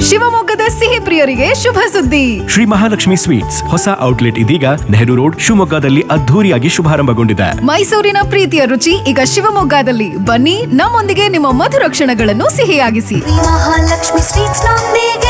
ಶಿವಮೊಗ್ಗದ ಸಿಹಿ ಪ್ರಿಯರಿಗೆ ಶುಭ ಸುದ್ದಿ ಶ್ರೀ ಮಹಾಲಕ್ಷ್ಮಿ ಸ್ವೀಟ್ಸ್ ಹೊಸ ಔಟ್ಲೆಟ್ ಇದೀಗ ನೆಹರು ರೋಡ್ ಶಿವಮೊಗ್ಗದಲ್ಲಿ ಅದ್ಧೂರಿಯಾಗಿ ಶುಭಾರಂಭಗೊಂಡಿದೆ ಮೈಸೂರಿನ ಪ್ರೀತಿಯ ರುಚಿ ಈಗ ಶಿವಮೊಗ್ಗದಲ್ಲಿ ಬನ್ನಿ ನಮ್ಮೊಂದಿಗೆ ನಿಮ್ಮ ಮಧುರ ಕ್ಷಣಗಳನ್ನು ಸಿಹಿಯಾಗಿಸಿ ಮಹಾಲಕ್ಷ್ಮಿ ಸ್ವೀಟ್ಸ್ ನೊಂದಿಗೆ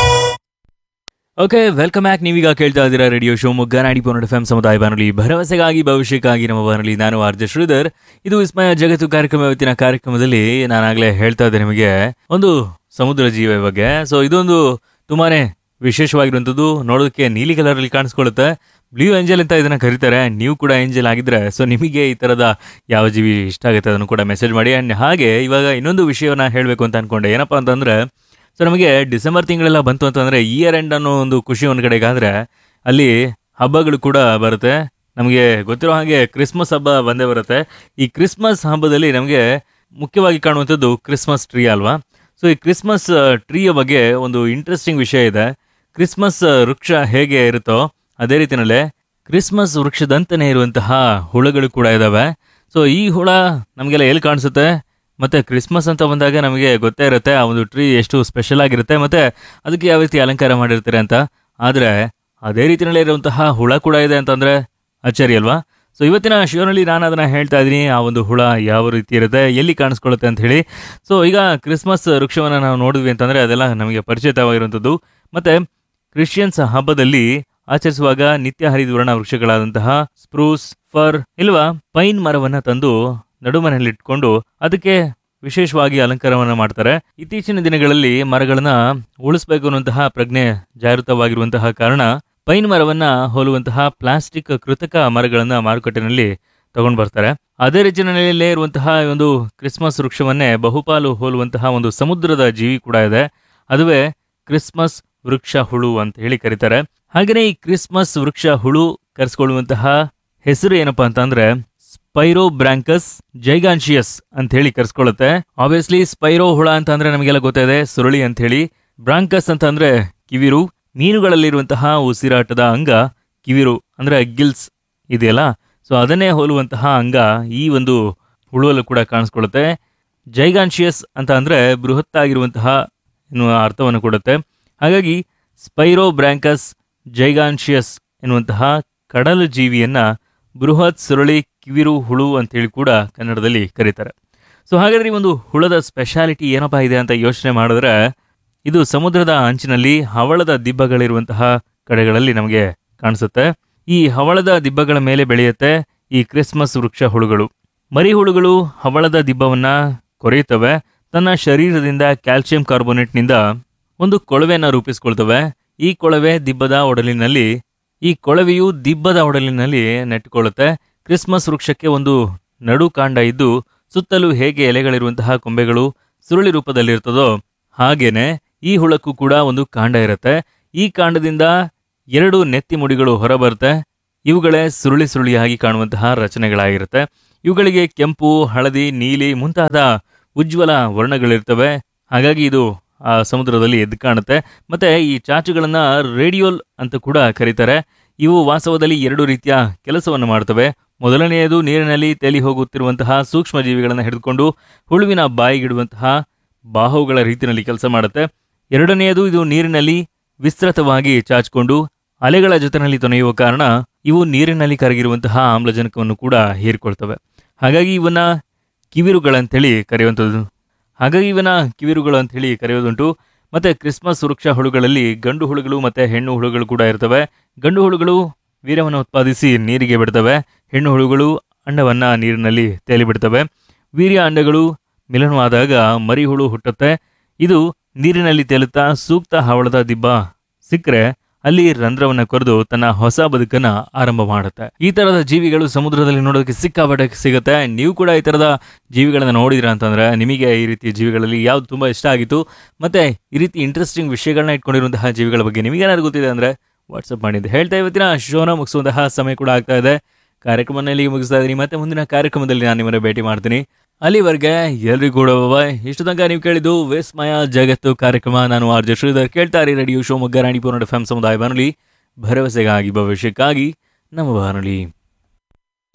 ಓಕೆ ವೆಲ್ಕಮ್ ಬ್ಯಾಕ್ ನೀವೀಗ ಕೇಳ್ತಾ ಇದ್ದೀರಾ ರೇಡಿಯೋ ಶಿವಮೊಗ್ಗ ನಾಡಿ ಪೋನಡ್ ಎಫ್ ಎಂ ಸಮುದಾಯ ಬಾನುಲಿ ಭರವಸೆಗಾಗಿ ಭವಿಷ್ಯಕ್ಕಾಗಿ ನಮ್ಮ ಬಾನುಲಿ ನಾನು ಆರ್ ಜೆ ಶ್ರೀಧರ್ ಇದು ವಿಸ್ಮಯ ಜಗತ್ತು ಕಾರ್ಯಕ್ರಮ ಇವತ್ತಿನ ಕಾರ್ಯಕ್ರಮದಲ್ಲಿ ನಾನಾಗಲೇ ಹೇಳ್ತಾ ಇದ್ದೆ ನಿಮಗೆ ಒಂದು ಸಮುದ್ರ ಜೀವ ಬಗ್ಗೆ ಸೊ ಇದೊಂದು ತುಂಬಾನೇ ವಿಶೇಷವಾಗಿರುವಂಥದ್ದು ನೋಡೋದಕ್ಕೆ ನೀಲಿ ಕಲರಲ್ಲಿ ಕಾಣಿಸ್ಕೊಳ್ಳುತ್ತೆ ಬ್ಲೂ ಏಂಜಲ್ ಅಂತ ಇದನ್ನ ಕರೀತಾರೆ ನೀವು ಕೂಡ ಏಂಜಲ್ ಆಗಿದ್ರೆ ಸೊ ನಿಮಗೆ ಈ ಥರದ ಯಾವ ಜೀವಿ ಇಷ್ಟ ಆಗುತ್ತೆ ಅದನ್ನು ಕೂಡ ಮೆಸೇಜ್ ಮಾಡಿ ಆ್ಯಂಡ್ ಹಾಗೆ ಇವಾಗ ಇನ್ನೊಂದು ವಿಷಯವನ್ನ ಹೇಳಬೇಕು ಅಂತ ಅನ್ಕೊಂಡೆ ಏನಪ್ಪಾ ಅಂತಂದ್ರೆ ಸೊ ನಮಗೆ ಡಿಸೆಂಬರ್ ತಿಂಗಳೆಲ್ಲ ಬಂತು ಅಂತಂದ್ರೆ ಇಯರ್ ಎಂಡ್ ಅನ್ನೋ ಒಂದು ಖುಷಿ ಒಂದು ಕಡೆಗಾದ್ರೆ ಅಲ್ಲಿ ಹಬ್ಬಗಳು ಕೂಡ ಬರುತ್ತೆ ನಮಗೆ ಗೊತ್ತಿರೋ ಹಾಗೆ ಕ್ರಿಸ್ಮಸ್ ಹಬ್ಬ ಬಂದೇ ಬರುತ್ತೆ ಈ ಕ್ರಿಸ್ಮಸ್ ಹಬ್ಬದಲ್ಲಿ ನಮಗೆ ಮುಖ್ಯವಾಗಿ ಕಾಣುವಂಥದ್ದು ಕ್ರಿಸ್ಮಸ್ ಟ್ರೀ ಅಲ್ವಾ ಸೊ ಈ ಕ್ರಿಸ್ಮಸ್ ಟ್ರೀಯ ಬಗ್ಗೆ ಒಂದು ಇಂಟ್ರೆಸ್ಟಿಂಗ್ ವಿಷಯ ಇದೆ ಕ್ರಿಸ್ಮಸ್ ವೃಕ್ಷ ಹೇಗೆ ಇರುತ್ತೋ ಅದೇ ರೀತಿಯಲ್ಲೇ ಕ್ರಿಸ್ಮಸ್ ವೃಕ್ಷದಂತನೇ ಇರುವಂತಹ ಹುಳುಗಳು ಕೂಡ ಇದಾವೆ ಸೊ ಈ ಹುಳ ನಮಗೆಲ್ಲ ಎಲ್ಲಿ ಕಾಣಿಸುತ್ತೆ ಮತ್ತೆ ಕ್ರಿಸ್ಮಸ್ ಅಂತ ಬಂದಾಗ ನಮಗೆ ಗೊತ್ತೇ ಇರುತ್ತೆ ಆ ಒಂದು ಟ್ರೀ ಎಷ್ಟು ಸ್ಪೆಷಲ್ ಆಗಿರುತ್ತೆ ಮತ್ತೆ ಅದಕ್ಕೆ ಯಾವ ರೀತಿ ಅಲಂಕಾರ ಮಾಡಿರ್ತಾರೆ ಅಂತ ಆದ್ರೆ ಅದೇ ರೀತಿಯಲ್ಲೇ ಇರುವಂತಹ ಹುಳ ಕೂಡ ಇದೆ ಅಂತಂದ್ರೆ ಅಚ್ಚರಿ ಅಲ್ವಾ ಸೊ ಇವತ್ತಿನ ಶಿವನಲ್ಲಿ ನಾನು ಅದನ್ನ ಹೇಳ್ತಾ ಇದ್ದೀನಿ ಆ ಒಂದು ಹುಳ ಯಾವ ರೀತಿ ಇರುತ್ತೆ ಎಲ್ಲಿ ಕಾಣಿಸ್ಕೊಳ್ಳುತ್ತೆ ಅಂತ ಹೇಳಿ ಸೊ ಈಗ ಕ್ರಿಸ್ಮಸ್ ವೃಕ್ಷವನ್ನು ನಾವು ನೋಡಿದ್ವಿ ಅಂತಂದ್ರೆ ಅದೆಲ್ಲ ನಮಗೆ ಪರಿಚಿತವಾಗಿರುವಂಥದ್ದು ಮತ್ತೆ ಕ್ರಿಶ್ಚಿಯನ್ಸ್ ಹಬ್ಬದಲ್ಲಿ ಆಚರಿಸುವಾಗ ನಿತ್ಯ ಹರಿದ್ವರ್ಣ ವೃಕ್ಷಗಳಾದಂತಹ ಸ್ಪ್ರೂಸ್ ಫರ್ ಇಲ್ವಾ ಪೈನ್ ಮರವನ್ನ ತಂದು ನಡುಮನೆಯಲ್ಲಿ ಇಟ್ಕೊಂಡು ಅದಕ್ಕೆ ವಿಶೇಷವಾಗಿ ಅಲಂಕಾರವನ್ನ ಮಾಡ್ತಾರೆ ಇತ್ತೀಚಿನ ದಿನಗಳಲ್ಲಿ ಮರಗಳನ್ನ ಉಳಿಸಬೇಕು ಅನ್ನುವಂತಹ ಪ್ರಜ್ಞೆ ಜಾಗೃತವಾಗಿರುವಂತಹ ಕಾರಣ ಪೈನ್ ಮರವನ್ನ ಹೋಲುವಂತಹ ಪ್ಲಾಸ್ಟಿಕ್ ಕೃತಕ ಮರಗಳನ್ನ ಮಾರುಕಟ್ಟೆನಲ್ಲಿ ತಗೊಂಡು ಬರ್ತಾರೆ ಅದೇ ರೀತಿಯಲ್ಲೇ ಇರುವಂತಹ ಈ ಒಂದು ಕ್ರಿಸ್ಮಸ್ ವೃಕ್ಷವನ್ನೇ ಬಹುಪಾಲು ಹೋಲುವಂತಹ ಒಂದು ಸಮುದ್ರದ ಜೀವಿ ಕೂಡ ಇದೆ ಅದುವೇ ಕ್ರಿಸ್ಮಸ್ ವೃಕ್ಷ ಹುಳು ಅಂತ ಹೇಳಿ ಕರೀತಾರೆ ಹಾಗೆಯೇ ಈ ಕ್ರಿಸ್ಮಸ್ ವೃಕ್ಷ ಹುಳು ಕರೆಸ್ಕೊಳ್ಳುವಂತಹ ಹೆಸರು ಏನಪ್ಪಾ ಅಂತಂದ್ರೆ ಸ್ಪೈರೋ ಬ್ರಾಂಕಸ್ ಜೈಗಾನ್ಶಿಯಸ್ ಅಂತ ಹೇಳಿ ಕರೆಸ್ಕೊಳ್ಳುತ್ತೆ ಆಬ್ವಿಯಸ್ಲಿ ಸ್ಪೈರೋ ಹುಳ ಅಂತ ಅಂದ್ರೆ ನಮಗೆಲ್ಲ ಗೊತ್ತಿದೆ ಸುರುಳಿ ಅಂತ ಹೇಳಿ ಬ್ರಾಂಕಸ್ ಅಂತ ಅಂದ್ರೆ ಕಿವಿರು ಮೀನುಗಳಲ್ಲಿರುವಂತಹ ಉಸಿರಾಟದ ಅಂಗ ಕಿವಿರು ಅಂದ್ರೆ ಗಿಲ್ಸ್ ಇದೆಯಲ್ಲ ಸೊ ಅದನ್ನೇ ಹೋಲುವಂತಹ ಅಂಗ ಈ ಒಂದು ಹುಳುವಲ್ಲೂ ಕೂಡ ಕಾಣಿಸ್ಕೊಳ್ಳುತ್ತೆ ಜೈಗಾನ್ಶಿಯಸ್ ಅಂತ ಅಂದ್ರೆ ಬೃಹತ್ತಾಗಿರುವಂತಹ ಎನ್ನುವ ಅರ್ಥವನ್ನು ಕೊಡುತ್ತೆ ಹಾಗಾಗಿ ಸ್ಪೈರೋ ಬ್ರಾಂಕಸ್ ಜೈಗಾನ್ಶಿಯಸ್ ಎನ್ನುವಂತಹ ಕಡಲು ಜೀವಿಯನ್ನ ಬೃಹತ್ ಸುರಳಿ ಕಿವಿರು ಹುಳು ಅಂತೇಳಿ ಕೂಡ ಕನ್ನಡದಲ್ಲಿ ಕರೀತಾರೆ ಸೊ ಹಾಗಾದ್ರೆ ಈ ಒಂದು ಹುಳದ ಸ್ಪೆಷಾಲಿಟಿ ಏನಪ್ಪಾ ಇದೆ ಅಂತ ಯೋಚನೆ ಮಾಡಿದ್ರೆ ಇದು ಸಮುದ್ರದ ಅಂಚಿನಲ್ಲಿ ಹವಳದ ದಿಬ್ಬಗಳಿರುವಂತಹ ಕಡೆಗಳಲ್ಲಿ ನಮಗೆ ಕಾಣಿಸುತ್ತೆ ಈ ಹವಳದ ದಿಬ್ಬಗಳ ಮೇಲೆ ಬೆಳೆಯುತ್ತೆ ಈ ಕ್ರಿಸ್ಮಸ್ ವೃಕ್ಷ ಹುಳುಗಳು ಮರಿ ಹುಳುಗಳು ಹವಳದ ದಿಬ್ಬವನ್ನ ಕೊರೆಯುತ್ತವೆ ತನ್ನ ಶರೀರದಿಂದ ಕ್ಯಾಲ್ಸಿಯಂ ಕಾರ್ಬೋನೇಟ್ನಿಂದ ಒಂದು ಕೊಳವೆಯನ್ನು ರೂಪಿಸಿಕೊಳ್ತವೆ ಈ ಕೊಳವೆ ದಿಬ್ಬದ ಒಡಲಿನಲ್ಲಿ ಈ ಕೊಳವೆಯು ದಿಬ್ಬದ ಒಡಲಿನಲ್ಲಿ ನೆಟ್ಟುಕೊಳ್ಳುತ್ತೆ ಕ್ರಿಸ್ಮಸ್ ವೃಕ್ಷಕ್ಕೆ ಒಂದು ನಡು ಕಾಂಡ ಇದ್ದು ಸುತ್ತಲೂ ಹೇಗೆ ಎಲೆಗಳಿರುವಂತಹ ಕೊಂಬೆಗಳು ಸುರುಳಿ ರೂಪದಲ್ಲಿರ್ತದೋ ಹಾಗೇನೆ ಈ ಹುಳಕ್ಕೂ ಕೂಡ ಒಂದು ಕಾಂಡ ಇರುತ್ತೆ ಈ ಕಾಂಡದಿಂದ ಎರಡು ನೆತ್ತಿ ಮುಡಿಗಳು ಹೊರಬರುತ್ತೆ ಇವುಗಳೇ ಸುರುಳಿ ಸುರುಳಿಯಾಗಿ ಕಾಣುವಂತಹ ರಚನೆಗಳಾಗಿರುತ್ತೆ ಇವುಗಳಿಗೆ ಕೆಂಪು ಹಳದಿ ನೀಲಿ ಮುಂತಾದ ಉಜ್ವಲ ವರ್ಣಗಳಿರ್ತವೆ ಹಾಗಾಗಿ ಇದು ಆ ಸಮುದ್ರದಲ್ಲಿ ಎದ್ದು ಕಾಣುತ್ತೆ ಮತ್ತೆ ಈ ಚಾಚುಗಳನ್ನ ರೇಡಿಯೋಲ್ ಅಂತ ಕೂಡ ಕರೀತಾರೆ ಇವು ವಾಸ್ತವದಲ್ಲಿ ಎರಡು ರೀತಿಯ ಕೆಲಸವನ್ನು ಮಾಡ್ತವೆ ಮೊದಲನೆಯದು ನೀರಿನಲ್ಲಿ ತೇಲಿ ಹೋಗುತ್ತಿರುವಂತಹ ಸೂಕ್ಷ್ಮ ಜೀವಿಗಳನ್ನು ಹಿಡಿದುಕೊಂಡು ಹುಳುವಿನ ಬಾಯಿಗಿಡುವಂತಹ ಬಾಹುಗಳ ರೀತಿಯಲ್ಲಿ ಕೆಲಸ ಮಾಡುತ್ತೆ ಎರಡನೆಯದು ಇದು ನೀರಿನಲ್ಲಿ ವಿಸ್ತೃತವಾಗಿ ಚಾಚಿಕೊಂಡು ಅಲೆಗಳ ಜೊತೆನಲ್ಲಿ ತೊನೆಯುವ ಕಾರಣ ಇವು ನೀರಿನಲ್ಲಿ ಕರಗಿರುವಂತಹ ಆಮ್ಲಜನಕವನ್ನು ಕೂಡ ಹೀರಿಕೊಳ್ತವೆ ಹಾಗಾಗಿ ಇವನ್ನ ಕಿವಿರುಗಳಂತೇಳಿ ಕರೆಯುವಂಥದ್ದು ಹಾಗಾಗಿ ಇವನ ಕಿವಿರುಗಳು ಅಂತ ಹೇಳಿ ಕರೆಯೋದುಂಟು ಮತ್ತೆ ಕ್ರಿಸ್ಮಸ್ ವೃಕ್ಷ ಹುಳುಗಳಲ್ಲಿ ಗಂಡು ಹುಳುಗಳು ಮತ್ತೆ ಹೆಣ್ಣು ಹುಳುಗಳು ಕೂಡ ಇರ್ತವೆ ಗಂಡು ಹುಳುಗಳು ವೀರ್ಯವನ್ನು ಉತ್ಪಾದಿಸಿ ನೀರಿಗೆ ಬಿಡ್ತವೆ ಹೆಣ್ಣು ಹುಳುಗಳು ಅಂಡವನ್ನ ನೀರಿನಲ್ಲಿ ತೇಲಿ ಬಿಡ್ತವೆ ವೀರ್ಯ ಅಂಡಗಳು ಮಿಲನವಾದಾಗ ಮರಿ ಹುಳು ಹುಟ್ಟುತ್ತೆ ಇದು ನೀರಿನಲ್ಲಿ ತೇಲುತ್ತಾ ಸೂಕ್ತ ಹವಳದ ದಿಬ್ಬ ಸಿಕ್ಕರೆ ಅಲ್ಲಿ ರಂಧ್ರವನ್ನ ಕೊರೆದು ತನ್ನ ಹೊಸ ಬದುಕನ್ನ ಆರಂಭ ಮಾಡುತ್ತೆ ಈ ತರದ ಜೀವಿಗಳು ಸಮುದ್ರದಲ್ಲಿ ನೋಡೋದಕ್ಕೆ ಸಿಕ್ಕಾಪಟ್ಟೆ ಸಿಗುತ್ತೆ ನೀವು ಕೂಡ ಈ ತರದ ಜೀವಿಗಳನ್ನ ನೋಡಿದಿರ ಅಂತಂದ್ರೆ ನಿಮಗೆ ಈ ರೀತಿ ಜೀವಿಗಳಲ್ಲಿ ಯಾವ್ದು ತುಂಬಾ ಇಷ್ಟ ಆಗಿತ್ತು ಮತ್ತೆ ಈ ರೀತಿ ಇಂಟ್ರೆಸ್ಟಿಂಗ್ ವಿಷಯಗಳನ್ನ ಇಟ್ಕೊಂಡಿರುವಂತಹ ಜೀವಿಗಳ ಬಗ್ಗೆ ನಿಮಗೆ ಏನಾದ್ರು ಗೊತ್ತಿದೆ ಅಂದ್ರೆ ವಾಟ್ಸಪ್ ಮಾಡಿದ್ದು ಹೇಳ್ತಾ ಇವತ್ತಿನ ಶೋನ ಮುಗಿಸುವಂತಹ ಸಮಯ ಕೂಡ ಆಗ್ತಾ ಇದೆ ಕಾರ್ಯಕ್ರಮನ ಇಲ್ಲಿಗೆ ಮುಗಿಸ್ತಾ ಇದ್ದೀನಿ ಮತ್ತೆ ಮುಂದಿನ ಕಾರ್ಯಕ್ರಮದಲ್ಲಿ ನಾನು ನಿಮ್ಮನ್ನ ಭೇಟಿ ಮಾಡ್ತೀನಿ ಅಲ್ಲಿವರೆಗೆ ಎಲ್ರಿಗೂ ಕೂಡ ಬಾಯ್ ಇಷ್ಟು ತನಕ ನೀವು ಕೇಳಿದ್ದು ವಿಸ್ಮಯ ಜಗತ್ತು ಕಾರ್ಯಕ್ರಮ ನಾನು ಆರ್ ಜೆ ಶ್ರೀಧರ್ ಕೇಳ್ತಾ ಇರಿ radio Shivamogga Ranipura F M ಸಮುದಾಯ ಬಾನುಲಿ ಭರವಸೆಗಾಗಿ ಭವಿಷ್ಯಕ್ಕಾಗಿ ನಮ್ಮ ಬಾನುಲಿ